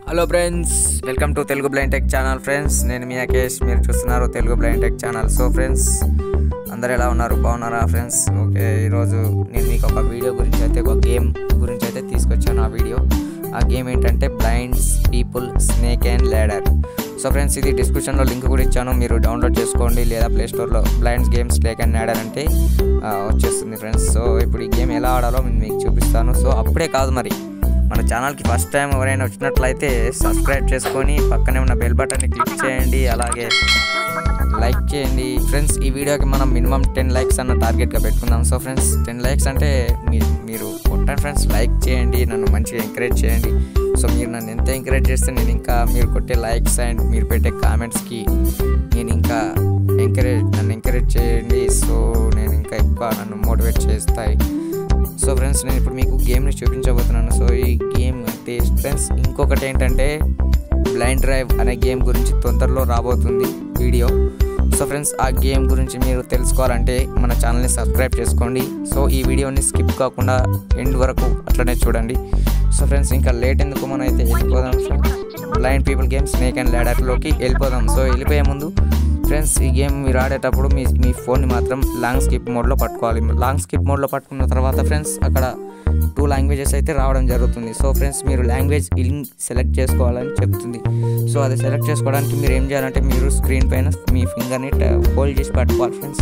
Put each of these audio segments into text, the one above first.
Hello friends welcome to Telugu blind tech channel friends నేను మీ అకేష్ మీరు చూస్తున్నారు Telugu blind tech channel so friends అందరు ఎలా ఉన్నారు బాగున్నారా ఫ్రెండ్స్ ఓకే ఈరోజు నేను మీకు ఒక వీడియో గురించి అయితే ఒక గేమ్ గురించి అయితే తీసుకొచ్చాను ఆ వీడియో ఆ గేమ్ ఏంటంటే blinds people snake and ladder so friends ఇది డిస్క్రిప్షన్లో లింక్ కూడా ఇచ్చాను మీరు డౌన్లోడ్ చేసుకోండి లేదా ప్లే స్టోర్లో blinds games snake and ladder అంటే ఆ, వచ్చేస్తుంది ఫ్రెండ్స్ సో ఇప్పుడు ఈ గేమ్ ఎలా ఆడాలో నేను మీకు చూపిస్తాను సో అప్పుడే కాదు మరి మన ఛానల్కి ఫస్ట్ టైం ఎవరైనా వచ్చినట్లయితే సబ్స్క్రైబ్ చేసుకొని పక్కనే ఉన్న బెల్ బటన్ని క్లిక్ చేయండి అలాగే లైక్ చేయండి ఫ్రెండ్స్ ఈ వీడియోకి మనం మినిమం టెన్ లైక్స్ అన్న టార్గెట్గా పెట్టుకుందాం సో ఫ్రెండ్స్ టెన్ లైక్స్ అంటే మీ మీరు కొట్టండి ఫ్రెండ్స్ లైక్ చేయండి నన్ను మంచిగా ఎంకరేజ్ చేయండి సో మీరు నన్ను ఎంత ఎంకరేజ్ చేస్తే నేను ఇంకా మీరు కొట్టే లైక్స్ అండ్ మీరు పెట్టే కామెంట్స్కి నేను ఇంకా ఎంకరేజ్ నన్ను ఎంకరేజ్ చేయండి సో నేను ఇంకా ఎక్కువ నన్ను మోటివేట్ చేస్తాయి సో ఫ్రెండ్స్ నేను ఇప్పుడు మీకు గేమ్ని చూపించబోతున్నాను సో ఈ గేమ్ అయితే ఫ్రెండ్స్ ఇంకొకటి ఏంటంటే బ్లైండ్ డ్రైవ్ అనే గేమ్ గురించి తొందరలో రాబోతుంది వీడియో సో ఫ్రెండ్స్ ఆ గేమ్ గురించి మీరు తెలుసుకోవాలంటే మన ఛానల్ని సబ్స్క్రైబ్ చేసుకోండి సో ఈ వీడియోని స్కిప్ కాకుండా ఎండ్ వరకు అట్లనే చూడండి సో ఫ్రెండ్స్ ఇంకా లేట్ ఎందుకు మనం అయితే వెళ్ళిపోదాం so blind people game snake and ల్యాడర్లోకి వెళ్ళిపోదాం సో వెళ్ళిపోయే ముందు ఫ్రెండ్స్ ఈ గేమ్ మీరు ఆడేటప్పుడు మీ మీ ఫోన్ని మాత్రం లాంగ్ స్కిప్ మోడ్లో పట్టుకోవాలి లాంగ్ స్కిప్ మోడ్లో పట్టుకున్న తర్వాత ఫ్రెండ్స్ అక్కడ టూ లాంగ్వేజెస్ అయితే రావడం జరుగుతుంది సో ఫ్రెండ్స్ మీరు లాంగ్వేజ్ ఇన్ సెలెక్ట్ చేసుకోవాలని చెప్తుంది సో అది సెలెక్ట్ చేసుకోవడానికి మీరు ఏం చేయాలంటే మీరు స్క్రీన్ పైన మీ ఫింగర్ని హోల్డ్ చేసి పట్టుకోవాలి ఫ్రెండ్స్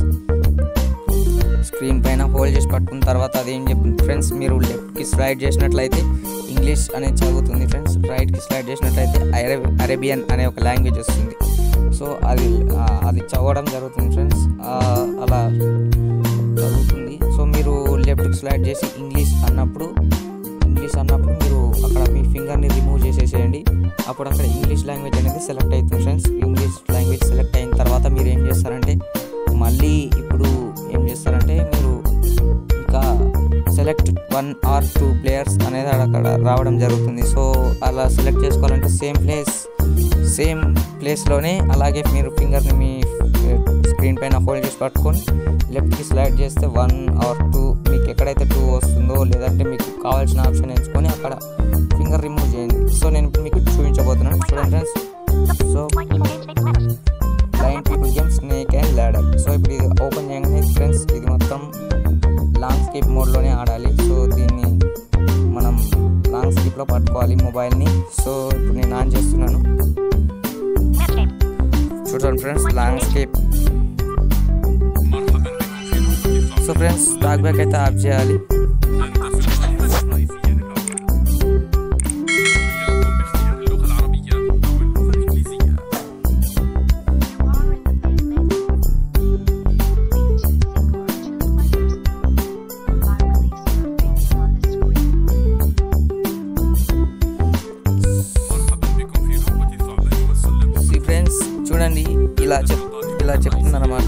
స్క్రీన్ పైన హోల్డ్ చేసి పట్టుకున్న తర్వాత అది ఏం చెప్తుంది ఫ్రెండ్స్ మీరు లెఫ్ట్కి స్లైడ్ చేసినట్లయితే ఇంగ్లీష్ అనేది చదువుతుంది ఫ్రెండ్స్ రైట్కి స్లైడ్ చేసినట్లయితే అరే అరేబియన్ అనే ఒక లాంగ్వేజ్ వస్తుంది సో అది ఆ, అది చదవడం జరుగుతుంది ఫ్రెండ్స్ ఆ, అలా చదువుతుంది సో మీరు లెఫ్ట్కి స్లైడ్ చేసి ఇంగ్లీష్ అన్నప్పుడు ఇంగ్లీష్ అన్నప్పుడు మీరు అక్కడ మీ ఫింగర్ని రిమూవ్ చేసేసేయండి అప్పుడు అక్కడ ఇంగ్లీష్ లాంగ్వేజ్ అనేది సెలెక్ట్ అవుతుంది ఫ్రెండ్స్ ఇంగ్లీష్ లాంగ్వేజ్ సెలెక్ట్ అయిన తర్వాత మీరు ఏం చేస్తారంటే మళ్ళీ ఇప్పుడు ఏం చేస్తారంటే మీరు ఇంకా select one or two players అనేది అక్కడ రావడం జరుగుతుంది సో అలా సెలెక్ట్ చేసుకోవాలంటే సేమ్ ప్లేస్ సేమ్ ప్లేస్లోనే అలాగే మీరు ఫింగర్ని మీ స్క్రీన్ పైన హోల్డ్ చేసి పట్టుకొని లెఫ్ట్కి స్లైడ్ చేస్తే వన్ ఆర్ టూ మీకు ఎక్కడైతే టూ వస్తుందో లేదంటే మీకు కావాల్సిన ఆప్షన్ ఎంచుకొని అక్కడ ఫింగర్ రిమూవ్ చేయండి సో నేను ఇప్పుడు మీకు చూపించబోతున్నాను చూడండి friends so blind people game snake and ladder so ఇప్పుడు ఇది ఓపెన్ చేయగానే ఫ్రెండ్స్ ఇది మొత్తం లాంగ్ స్కిప్ మోడ్లోనే ఆడాలి సో దీన్ని మనం లాంగ్ స్కిప్లో పట్టుకోవాలి మొబైల్ని సో ఇప్పుడు నేను ఆన్ చేస్తున్నాను చూడండి friends long skip so friends talk back అయితే ఆఫ్ చేయాలి اللغة العربية أو اللغة الإنجليزية مرحبا بكم في لعبة الثعبان والسلم ఈ ఫ్రెండ్స్ చూడండి ఇలా చెప్ ఇలా చెప్తుందన్నమాట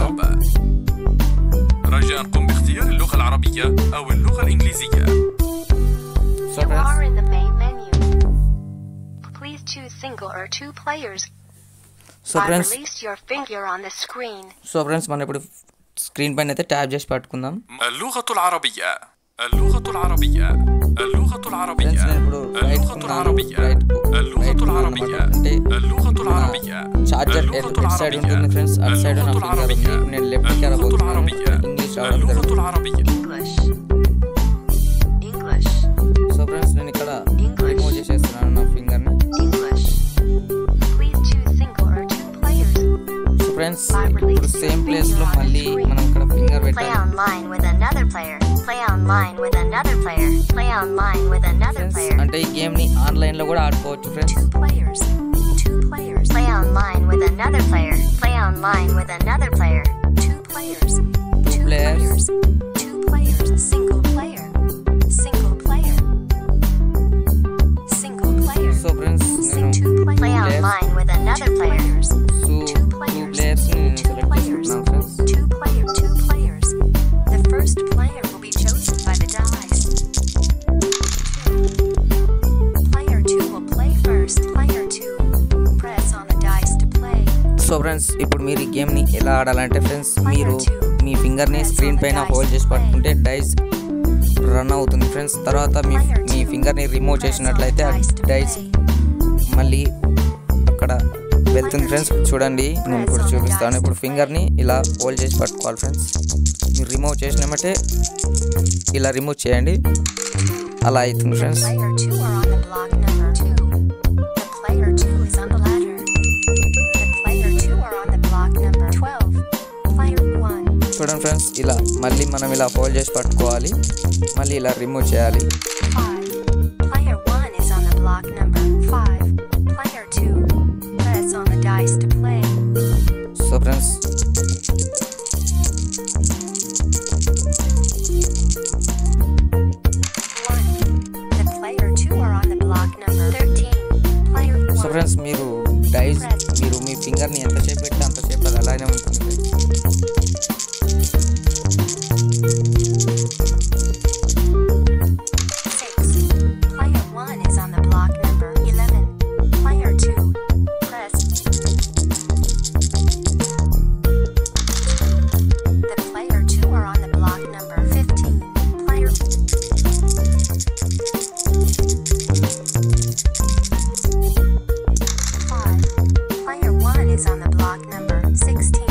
رجاء قم باختيار اللغة العربية أو اللغة الإنجليزية so You friends are in the main menu. Please choose single or two players. So I friends released your finger on the screen. So friends మనం ఇప్పుడు స్క్రీన్ పైన అయితే ట్యాప్ చేసి పట్టుకుందాం اللغة العربية اللغة العربية اللغة العربية ఫ్రెండ్స్ నేను ఇప్పుడు రైట్ اللغة العربية రైట్ اللغة العربية అంటే اللغة العربية చార్జర్ اللغة ఎటు సైడ్ ఉంటుంది ఫ్రెండ్స్ అటు సైడ్ నా اللغة ఫింగర్ ఉంది العربية ఇప్పుడు నేను లెఫ్ట్ కి اللغة రాబోతున్నాను العربية ఇంగ్లీష్ రావడం اللغة జరుగుతుంది العربية English. English. సో ఫ్రెండ్స్ నేను ఇక్కడ రిమూవ్ చేసేస్తున్నాను నా ఫింగర్ ని English. Please choose single or two players. So friends ఇప్పుడు సేమ్ ప్లేస్ లో మళ్ళీ మనం ఇక్కడ ఫింగర్ Play పెట్టాలి online with another player. Play online with another player. Play online with another friends player. అంటే ఈ గేమ్ ని ఆన్లైన్ లో కూడా ఆడుకోవచ్చు friends Two players. Two players. Play online with another player. Play online with another player. Two players. Two players. players. Two players. Single player. Single player. Single player. So friends Sing నేను two players. Play players. online with another player. So Two two players. Players ని నేను Two select players. చేసుకుంటున్నాను friends Two player. Two players. The first player will be chosen by the dice. Player two will play first. Player two. Press on the dice to play. So friends ఇప్పుడు మీరు ఈ game ని ఎలా ఆడాలంటే friends మీరు మీ finger ని screen పైన హోల్డ్ చేసి పట్టుకుంటే డైస్ రన్ అవుతుంది ఫ్రెండ్స్ తర్వాత మీ మీ ఫింగర్ని రిమూవ్ చేసినట్లయితే ఆ డైస్ మళ్ళీ అక్కడ వెళ్తుంది ఫ్రెండ్స్ చూడండి నేను ఇప్పుడు చూపిస్తాను ఇప్పుడు ఫింగర్ని ఇలా హోల్డ్ చేసి పట్టుకోవాలి ఫ్రెండ్స్ మీరు రిమూవ్ చేసినామంటే ఇలా రిమూవ్ చేయండి అలా అవుతుంది friends Player 2 are on the block number 2. The player 2 is on the ladder. The player 2 are on the block number 12. Player 1. చూడండి ఫ్రెండ్స్ ఇలా మళ్ళీ మనం ఇలా హోల్డ్ చేసి పట్టుకోవాలి మళ్ళీ ఇలా రిమూవ్ చేయాలి 5. Player 1 is on the block number 5. Player 2. Press on the dice to play. So friends One. The player 2 are on the block number 13. Player 1. So friends మీరు డైస్ మీరు మీ ఫింగర్ని ఎంతసేపు పెడితే అంతసేపు అది అలానే ఉంటుంది Six. Player one is on the block number eleven. Player two. Press. The player two are on the block number fifteen. Player. Five. Player one is on the block number sixteen.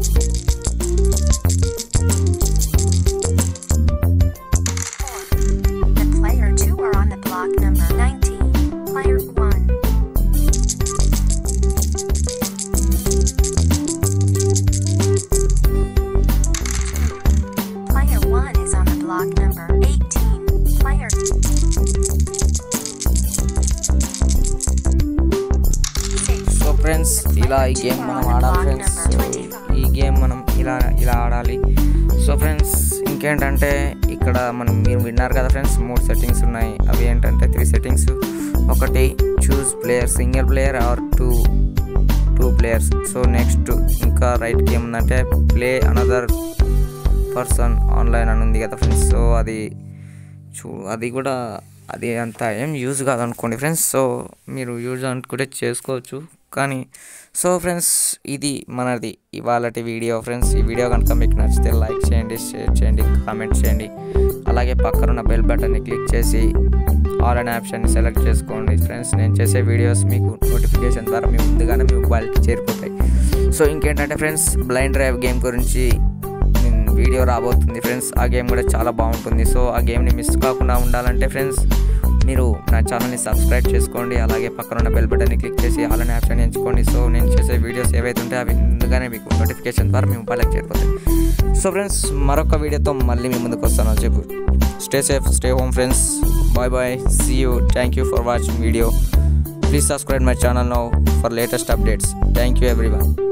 Four. The player two are on the block number 19. Player one. Player one is on the block number 18. Player six. So friends ఇలా ఈ game మనం ఆడాలి friends so ఈ game మనం ఇలా ఇలా ఆడాలి so friends ఇంకేంటంటే ఇక్కడ మనం మీరు విన్నారు కదా ఫ్రెండ్స్ మూడు సెట్టింగ్స్ ఉన్నాయి అవి ఏంటంటే త్రీ సెట్టింగ్స్ ఒకటి choose player single player or two two players so next ఇంకా రైట్ గేమ్ ఉందంటే ప్లే అనదర్ పర్సన్ ఆన్లైన్ అని ఉంది కదా ఫ్రెండ్స్ సో అది చూ అది కూడా అది అంత ఏం యూజ్ కాదనుకోండి ఫ్రెండ్స్ సో మీరు యూజ్ అనుకుంటే చేసుకోవచ్చు కానీ సో ఫ్రెండ్స్ ఇది మనది ఇవాళ వీడియో ఫ్రెండ్స్ ఈ వీడియో కనుక మీకు నచ్చితే లైక్ చేయండి షేర్ చేయండి కామెంట్ చేయండి అలాగే పక్కనున్న బెల్ బటన్ని క్లిక్ చేసి ఆల్ అనే ఆప్షన్ని సెలెక్ట్ చేసుకోండి ఫ్రెండ్స్ నేను చేసే వీడియోస్ మీకు నోటిఫికేషన్ ద్వారా మీ ముందుగానే మీ మొబైల్కి చేరిపోతాయి సో ఇంకేంటంటే ఫ్రెండ్స్ బ్లైండ్ డ్రైవ్ గేమ్ గురించి నేను వీడియో రాబోతుంది ఫ్రెండ్స్ ఆ గేమ్ కూడా చాలా బాగుంటుంది సో ఆ గేమ్ని మిస్ కాకుండా ఉండాలంటే ఫ్రెండ్స్ మీరు నా ఛానల్ని సబ్స్క్రైబ్ చేసుకోండి అలాగే పక్కన ఉన్న బెల్ బటన్ని క్లిక్ చేసి అలానే ఆప్షన్ ఎంచుకోండి సో నేను చేసే వీడియోస్ ఏవైతే ఉంటాయో అవి ముందుగానే మీకు నోటిఫికేషన్ ద్వారా మీ మొబైల్కి చేరిపోతాయి సో ఫ్రెండ్స్ మరొక వీడియోతో మళ్ళీ మీ ముందుకు వస్తాను చెప్పు stay safe stay home friends bye bye see you thank you for watching video please subscribe my channel now for latest updates thank you every one